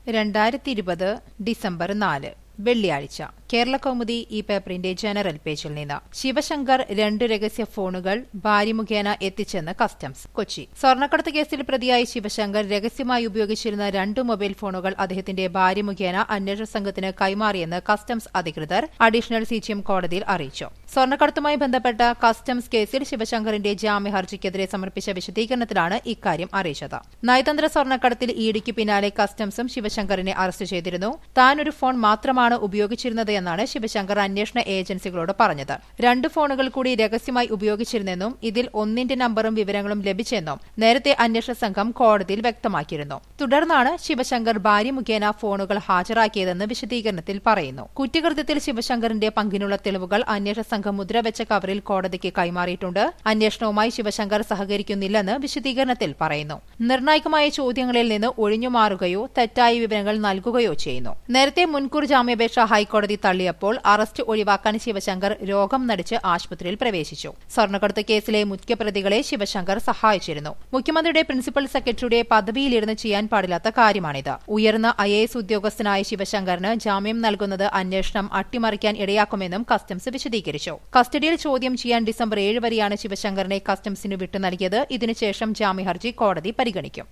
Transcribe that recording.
രണ്ടായിരത്തി ഇരുപത് ഡിസംബർ നാല് വെള്ളിയാഴ്ച കേരള കൗമുദി ഈ പേപ്പറിന്റെ ജനറൽ പേജിൽ നിന്ന് ശിവശങ്കർ രണ്ട് രഹസ്യ ഫോണുകൾ ഭാര്യ മുഖേന എത്തിച്ചെന്ന് കസ്റ്റംസ് കൊച്ചി സ്വർണ്ണക്കടത്ത് കേസിൽ പ്രതിയായ ശിവശങ്കർ രഹസ്യമായി ഉപയോഗിച്ചിരുന്ന രണ്ട് മൊബൈൽ ഫോണുകൾ അദ്ദേഹത്തിന്റെ ഭാര്യ മുഖേന അന്വേഷണ സംഘത്തിന് കൈമാറിയെന്ന് കസ്റ്റംസ് അധികൃതർ അഡീഷണൽ സിജിഎം കോടതിയിൽ അറിയിച്ചു സ്വർണ്ണക്കടത്തുമായി ബന്ധപ്പെട്ട കസ്റ്റംസ് കേസിൽ ശിവശങ്കറിന്റെ ജാമ്യ ഹർജിക്കെതിരെ സമർപ്പിച്ച വിശദീകരണത്തിലാണ് ഇക്കാര്യം അറിയിച്ചത് നയതന്ത്ര സ്വർണ്ണക്കടത്തിൽ ഇഡിക്ക് പിന്നാലെ കസ്റ്റംസും ശിവശങ്കറിനെ അറസ്റ്റ് ചെയ്തിരുന്നു താൻ ഒരു ഫോൺ മാത്രമാണ് ഉപയോഗിച്ചിരുന്നത് എന്നാണ് ശിവശങ്കർ അന്വേഷണ ഏജൻസികളോട് പറഞ്ഞത് രണ്ട് ഫോണുകൾ കൂടി രഹസ്യമായി ഉപയോഗിച്ചിരുന്നെന്നും ഇതിൽ ഒന്നിന്റെ നമ്പറും വിവരങ്ങളും ലഭിച്ചെന്നും നേരത്തെ അന്വേഷണ സംഘം കോടതിയിൽ വ്യക്തമാക്കിയിരുന്നു തുടർന്നാണ് ശിവശങ്കർ ഭാര്യ മുഖേന ഫോണുകൾ ഹാജരാക്കിയതെന്ന് വിശദീകരണത്തിൽ പറയുന്നു കുറ്റകൃത്യത്തിൽ ശിവശങ്കറിന്റെ പങ്കിനുള്ള തെളിവുകൾ അന്വേഷണ സംഘം മുദ്രവെച്ച കവറിൽ കോടതിക്ക് കൈമാറിയിട്ടുണ്ട് അന്വേഷണവുമായി ശിവശങ്കർ സഹകരിക്കുന്നില്ലെന്ന് വിശദീകരണത്തിൽ പറയുന്നു നിർണായകമായ ചോദ്യങ്ങളിൽ നിന്ന് ഒഴിഞ്ഞുമാറുകയോ തെറ്റായ വിവരങ്ങൾ നൽകുകയോ ചെയ്യുന്നു നേരത്തെ മുൻകൂർ ജാമ്യാപേക്ഷ ഹൈക്കോടതി തള്ളിയപ്പോൾ അറസ്റ്റ് ഒഴിവാക്കാൻ ശിവശങ്കർ രോഗം നടിച്ച് ആശുപത്രിയിൽ പ്രവേശിച്ചു സ്വർണ്ണക്കടത്ത് കേസിലെ മുഖ്യപ്രതികളെ ശിവശങ്കർ സഹായിച്ചിരുന്നു മുഖ്യമന്ത്രിയുടെ പ്രിൻസിപ്പൽ സെക്രട്ടറിയുടെ പദവിയിലിരുന്ന് ചെയ്യാൻ പാടില്ലാത്ത കാര്യമാണിത് ഉയർന്ന ഐ ഉദ്യോഗസ്ഥനായ ശിവശങ്കറിന് ജാമ്യം നൽകുന്നത് അന്വേഷണം അട്ടിമറിക്കാൻ ഇടയാക്കുമെന്നും കസ്റ്റംസ് വിശദീകരിച്ചു കസ്റ്റഡിയിൽ ചോദ്യം ചെയ്യാൻ ഡിസംബർ ഏഴ് വരെയാണ് ശിവശങ്കറിനെ കസ്റ്റംസിന് വിട്ടു നൽകിയത് ഇതിനുശേഷം ജാമ്യഹർജി കോടതി പരിഗണിക്കും